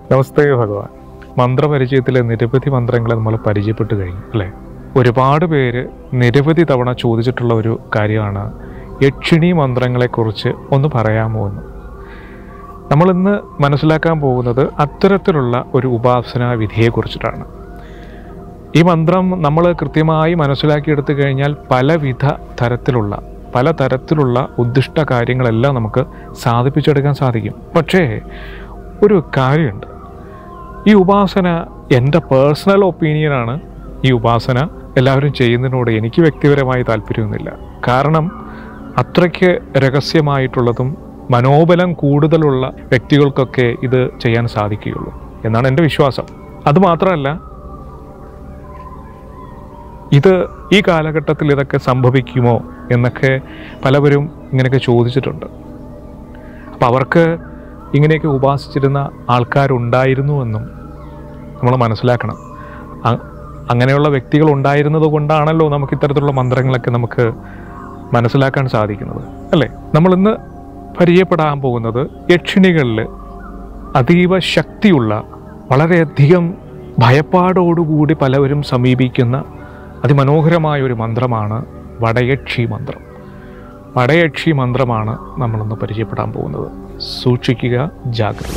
നമസ്തേ ഭഗവാൻ മന്ത്രപരിചയത്തിലെ നിരവധി മന്ത്രങ്ങളെ നമ്മൾ പരിചയപ്പെട്ട് കഴിഞ്ഞു അല്ലേ ഒരുപാട് പേര് നിരവധി തവണ ചോദിച്ചിട്ടുള്ള ഒരു കാര്യമാണ് യക്ഷിണി മന്ത്രങ്ങളെക്കുറിച്ച് ഒന്ന് പറയാമോ എന്ന് നമ്മളിന്ന് മനസ്സിലാക്കാൻ പോകുന്നത് അത്തരത്തിലുള്ള ഒരു ഉപാസനാ വിധിയെക്കുറിച്ചിട്ടാണ് ഈ മന്ത്രം നമ്മൾ കൃത്യമായി മനസ്സിലാക്കിയെടുത്തു കഴിഞ്ഞാൽ പലവിധ തരത്തിലുള്ള പല തരത്തിലുള്ള ഉദ്ദിഷ്ട കാര്യങ്ങളെല്ലാം നമുക്ക് സാധിപ്പിച്ചെടുക്കാൻ സാധിക്കും പക്ഷേ ഒരു കാര്യമുണ്ട് ഈ ഉപാസന എൻ്റെ പേഴ്സണൽ ഒപ്പീനിയനാണ് ഈ ഉപാസന എല്ലാവരും ചെയ്യുന്നതിനോട് എനിക്ക് വ്യക്തിപരമായി താല്പര്യമൊന്നുമില്ല കാരണം അത്രയ്ക്ക് രഹസ്യമായിട്ടുള്ളതും മനോബലം കൂടുതലുള്ള വ്യക്തികൾക്കൊക്കെ ഇത് ചെയ്യാൻ സാധിക്കുകയുള്ളൂ എന്നാണ് എൻ്റെ വിശ്വാസം അതുമാത്രമല്ല ഇത് ഈ കാലഘട്ടത്തിൽ ഇതൊക്കെ സംഭവിക്കുമോ എന്നൊക്കെ പലവരും ഇങ്ങനെയൊക്കെ ചോദിച്ചിട്ടുണ്ട് അപ്പം അവർക്ക് ഇങ്ങനെയൊക്കെ ഉപാസിച്ചിരുന്ന ആൾക്കാരുണ്ടായിരുന്നുവെന്നും നമ്മൾ മനസ്സിലാക്കണം അ- അങ്ങനെയുള്ള വ്യക്തികൾ ഉണ്ടായിരുന്നത് കൊണ്ടാണല്ലോ നമുക്ക് ഇത്തരത്തിലുള്ള മന്ത്രങ്ങളൊക്കെ നമുക്ക് മനസ്സിലാക്കാൻ സാധിക്കുന്നത് അല്ലേ നമ്മളിന്ന് പരിചയപ്പെടാൻ പോകുന്നത് യക്ഷിണികളിൽ അതീവ ശക്തിയുള്ള വളരെയധികം ഭയപ്പാടോടുകൂടി പലവരും സമീപിക്കുന്ന അതിമനോഹരമായ ഒരു മന്ത്രമാണ് വടയക്ഷി മന്ത്രം വടയക്ഷി മന്ത്രമാണ് നമ്മളൊന്ന് പരിചയപ്പെടാൻ പോകുന്നത് സൂക്ഷിക്കുക ജാഗ്രത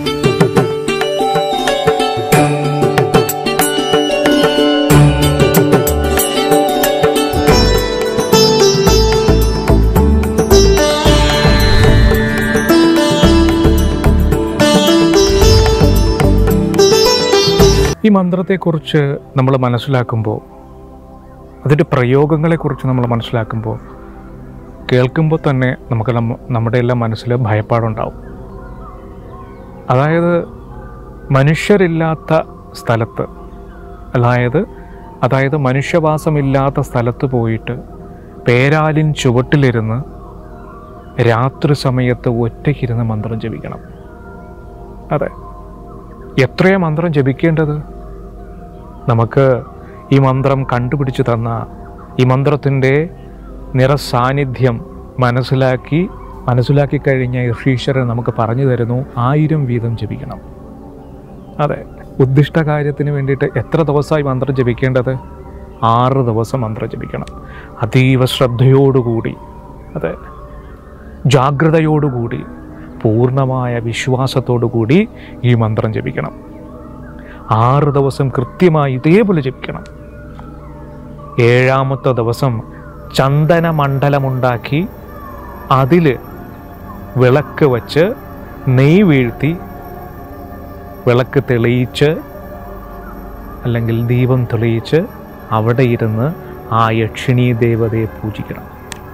ഈ മന്ത്രത്തെക്കുറിച്ച് നമ്മൾ മനസ്സിലാക്കുമ്പോൾ അതിൻ്റെ പ്രയോഗങ്ങളെക്കുറിച്ച് നമ്മൾ മനസ്സിലാക്കുമ്പോൾ കേൾക്കുമ്പോൾ തന്നെ നമുക്ക് നമ്മ നമ്മുടെ എല്ലാം മനസ്സിൽ ഭയപ്പാടുണ്ടാവും അതായത് മനുഷ്യരില്ലാത്ത സ്ഥലത്ത് അതായത് അതായത് മനുഷ്യവാസമില്ലാത്ത സ്ഥലത്ത് പോയിട്ട് പേരാലിൻ ചുവട്ടിലിരുന്ന് രാത്രി സമയത്ത് ഒറ്റയ്ക്കിരുന്ന് മന്ത്രം ജപിക്കണം അതെ എത്രയാ മന്ത്രം ജപിക്കേണ്ടത് നമുക്ക് ഈ മന്ത്രം കണ്ടുപിടിച്ച് തന്ന ഈ മന്ത്രത്തിൻ്റെ നിറസാന്നിധ്യം മനസ്സിലാക്കി മനസ്സിലാക്കി കഴിഞ്ഞ ഋഷീശ്വരൻ നമുക്ക് പറഞ്ഞു തരുന്നു ആയിരം വീതം ജപിക്കണം അതെ ഉദ്ദിഷ്ട കാര്യത്തിന് വേണ്ടിയിട്ട് എത്ര ദിവസമായി മന്ത്രം ജപിക്കേണ്ടത് ആറ് ദിവസം മന്ത്രം ജപിക്കണം അതീവ ശ്രദ്ധയോടുകൂടി അതെ ജാഗ്രതയോടുകൂടി പൂർണ്ണമായ വിശ്വാസത്തോടുകൂടി ഈ മന്ത്രം ജപിക്കണം ആറ് ദിവസം കൃത്യമായി ഇതേപോലെ ജപിക്കണം ഏഴാമത്തെ ദിവസം ചന്ദന മണ്ഡലമുണ്ടാക്കി അതിൽ വിളക്ക് വച്ച് നെയ് വീഴ്ത്തി വിളക്ക് തെളിയിച്ച് അല്ലെങ്കിൽ ദീപം തെളിയിച്ച് അവിടെ ഇരുന്ന് ആ യക്ഷിണി ദേവതയെ പൂജിക്കണം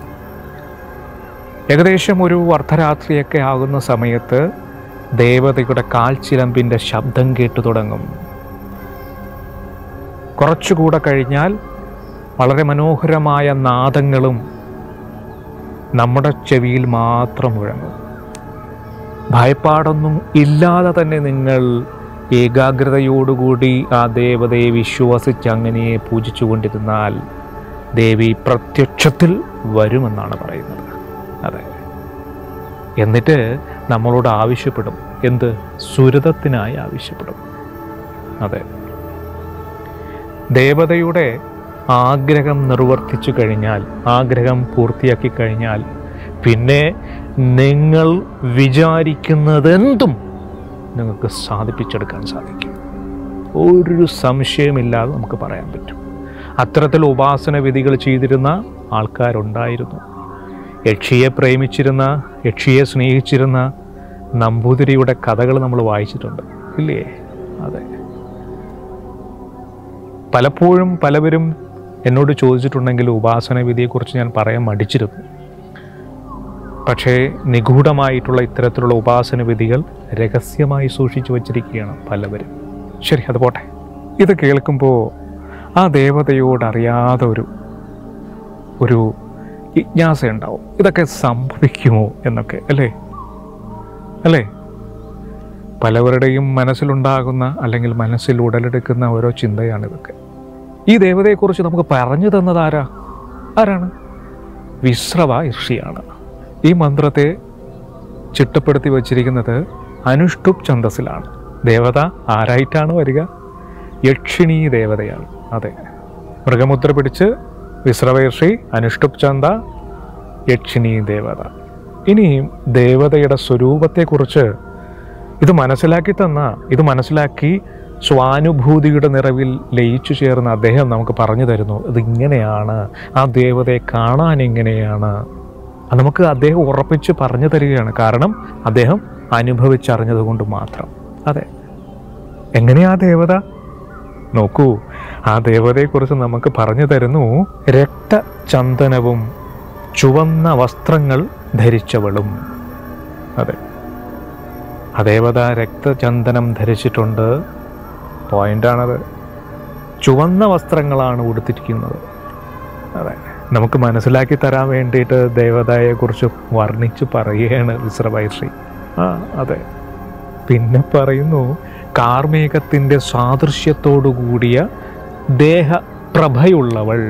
ഏകദേശം ഒരു അർദ്ധരാത്രിയൊക്കെ ആകുന്ന സമയത്ത് ദേവതയുടെ കാൽച്ചിലമ്പിൻ്റെ ശബ്ദം കേട്ടു തുടങ്ങും കുറച്ചുകൂടെ കഴിഞ്ഞാൽ വളരെ മനോഹരമായ നാദങ്ങളും നമ്മുടെ ചെവിയിൽ മാത്രം മുഴങ്ങും ഭയപ്പാടൊന്നും ഇല്ലാതെ തന്നെ നിങ്ങൾ ഏകാഗ്രതയോടുകൂടി ആ ദേവതയെ വിശ്വസിച്ച് അങ്ങനെ പൂജിച്ചുകൊണ്ടിരുന്നാൽ ദേവി പ്രത്യക്ഷത്തിൽ വരുമെന്നാണ് പറയുന്നത് അതെ എന്നിട്ട് നമ്മളോട് ആവശ്യപ്പെടും എന്ത് സുരതത്തിനായി ആവശ്യപ്പെടും അതെ ദേവതയുടെ ആഗ്രഹം നിർവർത്തിച്ചു കഴിഞ്ഞാൽ ആഗ്രഹം പൂർത്തിയാക്കി കഴിഞ്ഞാൽ പിന്നെ നിങ്ങൾ വിചാരിക്കുന്നതെന്തും നിങ്ങൾക്ക് സാധിപ്പിച്ചെടുക്കാൻ സാധിക്കും ഒരു സംശയമില്ലാതെ നമുക്ക് പറയാൻ പറ്റും അത്തരത്തിൽ ഉപാസന വിധികൾ ചെയ്തിരുന്ന ആൾക്കാരുണ്ടായിരുന്നു യക്ഷിയെ പ്രേമിച്ചിരുന്ന യക്ഷിയെ സ്നേഹിച്ചിരുന്ന നമ്പൂതിരിയുടെ കഥകൾ നമ്മൾ വായിച്ചിട്ടുണ്ട് ഇല്ലേ അതെ പലപ്പോഴും പലവരും എന്നോട് ചോദിച്ചിട്ടുണ്ടെങ്കിൽ ഉപാസന വിധിയെക്കുറിച്ച് ഞാൻ പറയാൻ മടിച്ചിരുന്നു പക്ഷേ നിഗൂഢമായിട്ടുള്ള ഇത്തരത്തിലുള്ള ഉപാസന വിധികൾ രഹസ്യമായി സൂക്ഷിച്ചു വച്ചിരിക്കുകയാണ് പലവരും ശരി അത് പോട്ടെ ഇത് കേൾക്കുമ്പോൾ ആ ദേവതയോട് അറിയാതെ ഒരു ഒരു ജിജ്ഞാസ ഉണ്ടാവും ഇതൊക്കെ സംഭവിക്കുമോ എന്നൊക്കെ അല്ലേ അല്ലേ പലവരുടെയും മനസ്സിലുണ്ടാകുന്ന അല്ലെങ്കിൽ മനസ്സിൽ ഉടലെടുക്കുന്ന ഓരോ ചിന്തയാണ് ഇതൊക്കെ ഈ ദേവതയെക്കുറിച്ച് നമുക്ക് പറഞ്ഞു തന്നത് ആരാ ആരാണ് വിശ്രവ ഋഷിയാണ് ഈ മന്ത്രത്തെ ചിട്ടപ്പെടുത്തി വച്ചിരിക്കുന്നത് അനുഷ്ടുപ് ഛന്ദസ്സിലാണ് ദേവത ആരായിട്ടാണ് വരിക യക്ഷിണി ദേവതയാണ് അതെ മൃഗമുദ്ര പിടിച്ച് വിശ്രവേഷി അനുഷ്ടുപ് ചന്ത യക്ഷിണി ദേവത ഇനി ദേവതയുടെ സ്വരൂപത്തെക്കുറിച്ച് ഇത് മനസ്സിലാക്കി തന്ന ഇത് മനസ്സിലാക്കി സ്വാനുഭൂതിയുടെ നിറവിൽ ലയിച്ചു ചേർന്ന അദ്ദേഹം നമുക്ക് പറഞ്ഞു തരുന്നു ഇത് ഇങ്ങനെയാണ് ആ ദേവതയെ കാണാൻ എങ്ങനെയാണ് അത് നമുക്ക് അദ്ദേഹം ഉറപ്പിച്ച് പറഞ്ഞു തരികയാണ് കാരണം അദ്ദേഹം അനുഭവിച്ചറിഞ്ഞത് കൊണ്ട് മാത്രം അതെ എങ്ങനെയാ ദേവത നോക്കൂ ആ ദേവതയെക്കുറിച്ച് നമുക്ക് പറഞ്ഞു തരുന്നു രക്തചന്ദനവും ചുവന്ന വസ്ത്രങ്ങൾ ധരിച്ചവളും അതെ ആ ദേവത രക്തചന്ദനം ധരിച്ചിട്ടുണ്ട് പോയിന്റാണത് ചുവന്ന വസ്ത്രങ്ങളാണ് ഉടുത്തിരിക്കുന്നത് അതെ നമുക്ക് മനസ്സിലാക്കി തരാൻ വേണ്ടിയിട്ട് ദേവതയെക്കുറിച്ച് വർണ്ണിച്ച് പറയുകയാണ് വിശ്രവൈശ്രീ ആ അതെ പിന്നെ പറയുന്നു കാർമേഘത്തിൻ്റെ സാദൃശ്യത്തോടു കൂടിയ ദേഹപ്രഭയുള്ളവൾ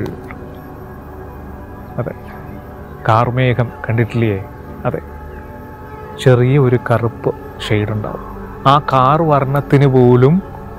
അതെ കാർമേഘം കണ്ടിട്ടില്ലേ അതെ ചെറിയ ഒരു കറുപ്പ് ഷെയ്ഡ് ഉണ്ടാവും ആ കാർ വർണ്ണത്തിന് പോലും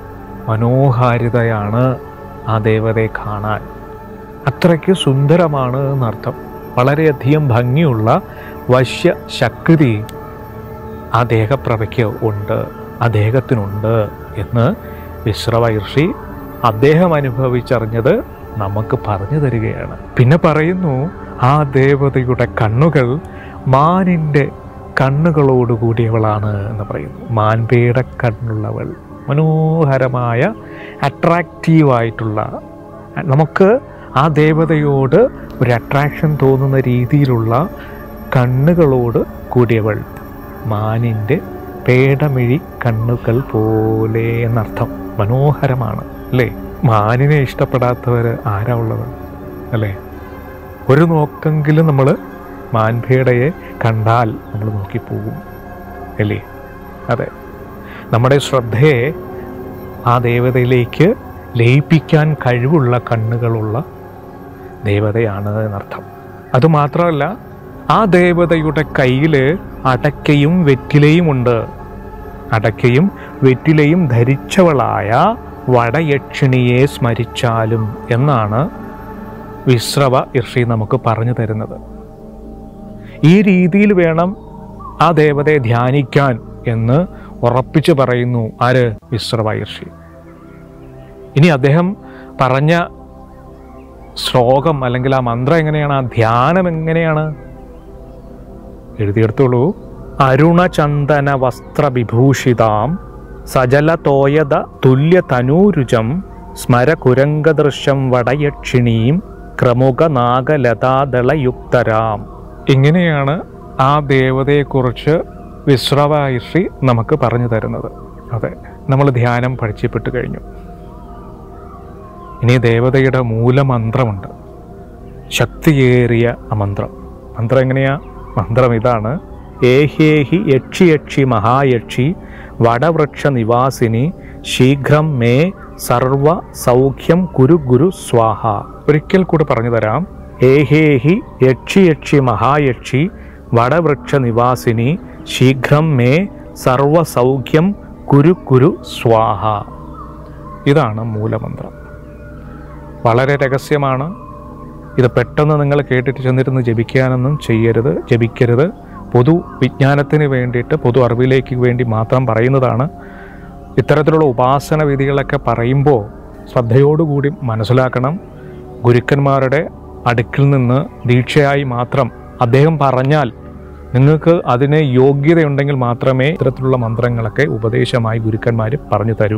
മനോഹാരിതയാണ് ആ ദേവതയെ കാണാൻ അത്രയ്ക്ക് സുന്ദരമാണ് എന്നർത്ഥം വളരെയധികം ഭംഗിയുള്ള വശ്യ ശക്തി ആ ദേഹപ്രഭയ്ക്ക് ഉണ്ട് ആ ദേഹത്തിനുണ്ട് എന്ന് വിശ്രവൈർഷി അദ്ദേഹം അനുഭവിച്ചറിഞ്ഞത് നമുക്ക് പറഞ്ഞു തരികയാണ് പിന്നെ പറയുന്നു ആ ദേവതയുടെ കണ്ണുകൾ മാനിൻ്റെ കണ്ണുകളോട് കൂടിയവളാണ് എന്ന് പറയുന്നു മാൻപേടെ കണ്ണുള്ളവൾ മനോഹരമായ അട്രാക്റ്റീവായിട്ടുള്ള നമുക്ക് ആ ദേവതയോട് ഒരു അട്രാക്ഷൻ തോന്നുന്ന രീതിയിലുള്ള കണ്ണുകളോട് കൂടിയവൾ മാനിൻ്റെ പേടമിഴി കണ്ണുകൾ പോലെ എന്നർത്ഥം മനോഹരമാണ് അല്ലേ മാനിനെ ഇഷ്ടപ്പെടാത്തവർ ആരാ ഉള്ളത് അല്ലേ ഒരു നോക്കെങ്കിലും നമ്മൾ മാൻപേടയെ കണ്ടാൽ നമ്മൾ നോക്കിപ്പോകും അല്ലേ അതെ നമ്മുടെ ശ്രദ്ധയെ ആ ദേവതയിലേക്ക് ലയിപ്പിക്കാൻ കഴിവുള്ള കണ്ണുകളുള്ള ദേവതയാണ് എന്നർത്ഥം അതുമാത്രമല്ല ആ ദേവതയുടെ കയ്യിൽ അടക്കയും വെറ്റിലയും ഉണ്ട് അടക്കയും വെറ്റിലയും ധരിച്ചവളായ വടയക്ഷിണിയെ സ്മരിച്ചാലും എന്നാണ് വിശ്രവ ഋഷി നമുക്ക് പറഞ്ഞു തരുന്നത് ഈ രീതിയിൽ വേണം ആ ദേവതയെ ധ്യാനിക്കാൻ എന്ന് ഉറപ്പിച്ചു പറയുന്നു ആര് വിശ്രവ ഋഷി ഇനി അദ്ദേഹം പറഞ്ഞ ശ്ലോകം അല്ലെങ്കിൽ ആ മന്ത്രം എങ്ങനെയാണ് ആ ധ്യാനം എങ്ങനെയാണ് എഴുതിയെടുത്തോളൂ അരുണചന്ദന വസ്ത്രവിഭൂഷിതാം സജലതോയത തുല്യതനൂരുജം സ്മരകുരംഗദൃശ്യം വടയക്ഷിണീം ക്രമുക നാഗലതാദളയുക്തരാം ഇങ്ങനെയാണ് ആ ദേവതയെക്കുറിച്ച് വിശ്രവായിഷി നമുക്ക് പറഞ്ഞു തരുന്നത് അതെ നമ്മൾ ധ്യാനം പഠിച്ചപ്പെട്ട് കഴിഞ്ഞു ഇനി ദേവതയുടെ മൂലമന്ത്രമുണ്ട് ശക്തിയേറിയ ആ മന്ത്രം മന്ത്രം എങ്ങനെയാ മന്ത്രം ഇതാണ് ഏഹേഹി യക്ഷി യക്ഷി മഹായക്ഷി വടവൃക്ഷ നിവാസിനി ശീഘ്രം മേ സർവ സൗഖ്യം കുരു ഗുരു സ്വാഹ ഒരിക്കൽ കൂടി പറഞ്ഞു തരാം ഏഹേഹി യക്ഷി യക്ഷി മഹായക്ഷി വടവൃക്ഷ നിവാസിനി ശീഘ്രം മേ സർവ സൗഖ്യം കുരു കുരു സ്വാഹ ഇതാണ് മൂലമന്ത്രം വളരെ രഹസ്യമാണ് ഇത് പെട്ടെന്ന് നിങ്ങൾ കേട്ടിട്ട് ചെന്നിരുന്ന് ജപിക്കാനൊന്നും ചെയ്യരുത് ജപിക്കരുത് പൊതു വിജ്ഞാനത്തിന് വേണ്ടിയിട്ട് പൊതു അറിവിലേക്ക് വേണ്ടി മാത്രം പറയുന്നതാണ് ഇത്തരത്തിലുള്ള ഉപാസന വിധികളൊക്കെ പറയുമ്പോൾ ശ്രദ്ധയോടുകൂടി മനസ്സിലാക്കണം ഗുരുക്കന്മാരുടെ അടുക്കിൽ നിന്ന് ദീക്ഷയായി മാത്രം അദ്ദേഹം പറഞ്ഞാൽ നിങ്ങൾക്ക് അതിന് യോഗ്യതയുണ്ടെങ്കിൽ മാത്രമേ ഇത്തരത്തിലുള്ള മന്ത്രങ്ങളൊക്കെ ഉപദേശമായി ഗുരുക്കന്മാർ പറഞ്ഞു തരൂ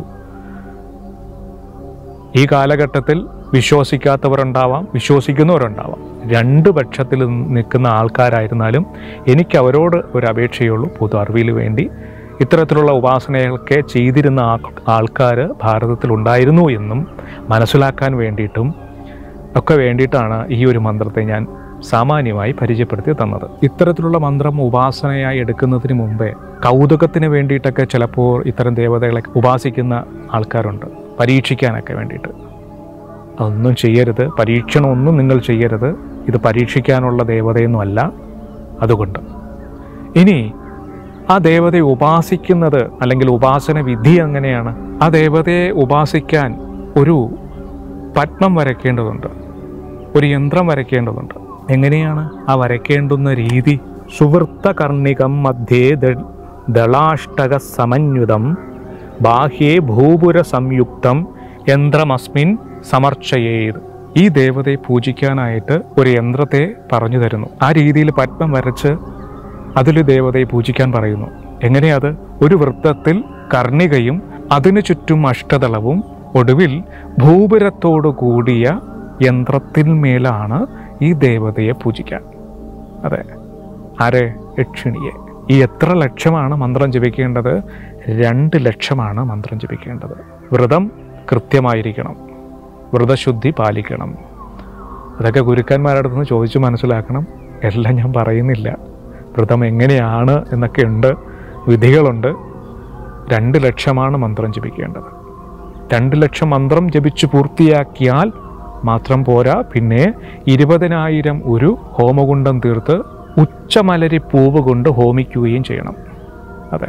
ഈ കാലഘട്ടത്തിൽ വിശ്വസിക്കാത്തവരുണ്ടാവാം വിശ്വസിക്കുന്നവരുണ്ടാവാം രണ്ട് പക്ഷത്തിൽ നിൽക്കുന്ന ആൾക്കാരായിരുന്നാലും എനിക്ക് അവരോട് ഒരു അപേക്ഷയുള്ളൂ പൊതു അറിവിൽ വേണ്ടി ഇത്തരത്തിലുള്ള ഉപാസനകളൊക്കെ ചെയ്തിരുന്ന ആൾക്കാർ ഭാരതത്തിൽ ഉണ്ടായിരുന്നു എന്നും മനസ്സിലാക്കാൻ വേണ്ടിയിട്ടും ഒക്കെ വേണ്ടിയിട്ടാണ് ഈ ഒരു മന്ത്രത്തെ ഞാൻ സാമാന്യമായി പരിചയപ്പെടുത്തി തന്നത് ഇത്തരത്തിലുള്ള മന്ത്രം ഉപാസനയായി എടുക്കുന്നതിന് മുമ്പേ കൗതുകത്തിന് വേണ്ടിയിട്ടൊക്കെ ചിലപ്പോൾ ഇത്തരം ദേവതകളെ ഉപാസിക്കുന്ന ആൾക്കാരുണ്ട് പരീക്ഷിക്കാനൊക്കെ വേണ്ടിയിട്ട് അതൊന്നും ചെയ്യരുത് പരീക്ഷണമൊന്നും നിങ്ങൾ ചെയ്യരുത് ഇത് പരീക്ഷിക്കാനുള്ള ദേവതയൊന്നും അല്ല അതുകൊണ്ട് ഇനി ആ ദേവതയെ ഉപാസിക്കുന്നത് അല്ലെങ്കിൽ ഉപാസന വിധി എങ്ങനെയാണ് ആ ദേവതയെ ഉപാസിക്കാൻ ഒരു പത്മം വരയ്ക്കേണ്ടതുണ്ട് ഒരു യന്ത്രം വരയ്ക്കേണ്ടതുണ്ട് എങ്ങനെയാണ് ആ വരയ്ക്കേണ്ടുന്ന രീതി സുവൃത്ത കർണികം മധ്യേ ദ- ദളാഷ്ടക സമന്വിതം ബാഹ്യേ ഭൂപുര സംയുക്തം യന്ത്രമസ്മിൻ സമർച്ചയേത് ഈ ദേവതയെ പൂജിക്കാനായിട്ട് ഒരു യന്ത്രത്തെ പറഞ്ഞു തരുന്നു ആ രീതിയിൽ പത്മം വരച്ച് അതിൽ ദേവതയെ പൂജിക്കാൻ പറയുന്നു എങ്ങനെയത് ഒരു വൃത്തത്തിൽ കർണികയും അതിനു ചുറ്റും അഷ്ടതളവും ഒടുവിൽ ഭൂപുരത്തോടു കൂടിയ യന്ത്രത്തിന്മേലാണ് ഈ ദേവതയെ പൂജിക്കാൻ അതെ ആരെ യക്ഷിണിയെ ഈ എത്ര ലക്ഷമാണ് മന്ത്രം ജപിക്കേണ്ടത് രണ്ട് ലക്ഷമാണ് മന്ത്രം ജപിക്കേണ്ടത് വ്രതം കൃത്യമായിരിക്കണം വ്രതശുദ്ധി പാലിക്കണം അതൊക്കെ ഗുരുക്കന്മാരുടെ അടുത്ത് നിന്ന് ചോദിച്ച് മനസ്സിലാക്കണം എല്ലാം ഞാൻ പറയുന്നില്ല വ്രതം എങ്ങനെയാണ് എന്നൊക്കെ ഉണ്ട് വിധികളുണ്ട് രണ്ട് ലക്ഷമാണ് മന്ത്രം ജപിക്കേണ്ടത് രണ്ട് ലക്ഷം മന്ത്രം ജപിച്ചു പൂർത്തിയാക്കിയാൽ മാത്രം പോരാ പിന്നെ ഇരുപതിനായിരം ഒരു ഹോമകുണ്ടം തീർത്ത് ഉച്ചമലരി പൂവ് കൊണ്ട് ഹോമിക്കുകയും ചെയ്യണം അതെ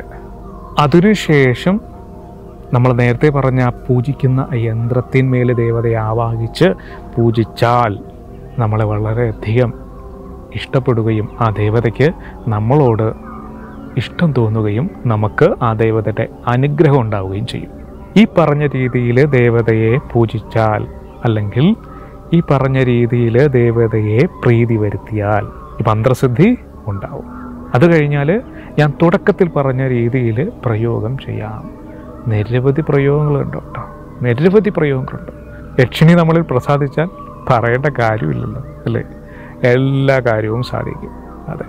അതിനുശേഷം നമ്മൾ നേരത്തെ പറഞ്ഞ ആ പൂജിക്കുന്ന ആ യന്ത്രത്തിന്മേൽ ദേവതയെ ആവാഹിച്ച് പൂജിച്ചാൽ നമ്മളെ വളരെയധികം ഇഷ്ടപ്പെടുകയും ആ ദേവതയ്ക്ക് നമ്മളോട് ഇഷ്ടം തോന്നുകയും നമുക്ക് ആ ദേവതയുടെ അനുഗ്രഹം ഉണ്ടാവുകയും ചെയ്യും ഈ പറഞ്ഞ രീതിയിൽ ദേവതയെ പൂജിച്ചാൽ അല്ലെങ്കിൽ ഈ പറഞ്ഞ രീതിയിൽ ദേവതയെ പ്രീതി വരുത്തിയാൽ ഈ മന്ത്രസിദ്ധി ഉണ്ടാവും അത് കഴിഞ്ഞാൽ ഞാൻ തുടക്കത്തിൽ പറഞ്ഞ രീതിയിൽ പ്രയോഗം ചെയ്യാം നിരവധി പ്രയോഗങ്ങളുണ്ട് കേട്ടോ നിരവധി പ്രയോഗങ്ങളുണ്ട് യക്ഷിണി നമ്മളിൽ പ്രസാദിച്ചാൽ പറയേണ്ട കാര്യമില്ലല്ലോ അല്ലേ എല്ലാ കാര്യവും സാധിക്കും അതെ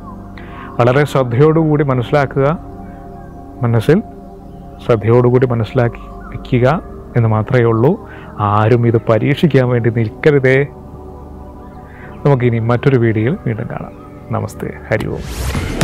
വളരെ ശ്രദ്ധയോടുകൂടി മനസ്സിലാക്കുക മനസ്സിൽ ശ്രദ്ധയോടുകൂടി മനസ്സിലാക്കി വയ്ക്കുക എന്ന് മാത്രമേ ഉള്ളൂ ആരും ഇത് പരീക്ഷിക്കാൻ വേണ്ടി നിൽക്കരുതേ നമുക്കിനി മറ്റൊരു വീഡിയോയിൽ വീണ്ടും കാണാം നമസ്തേ ഹരി ഓം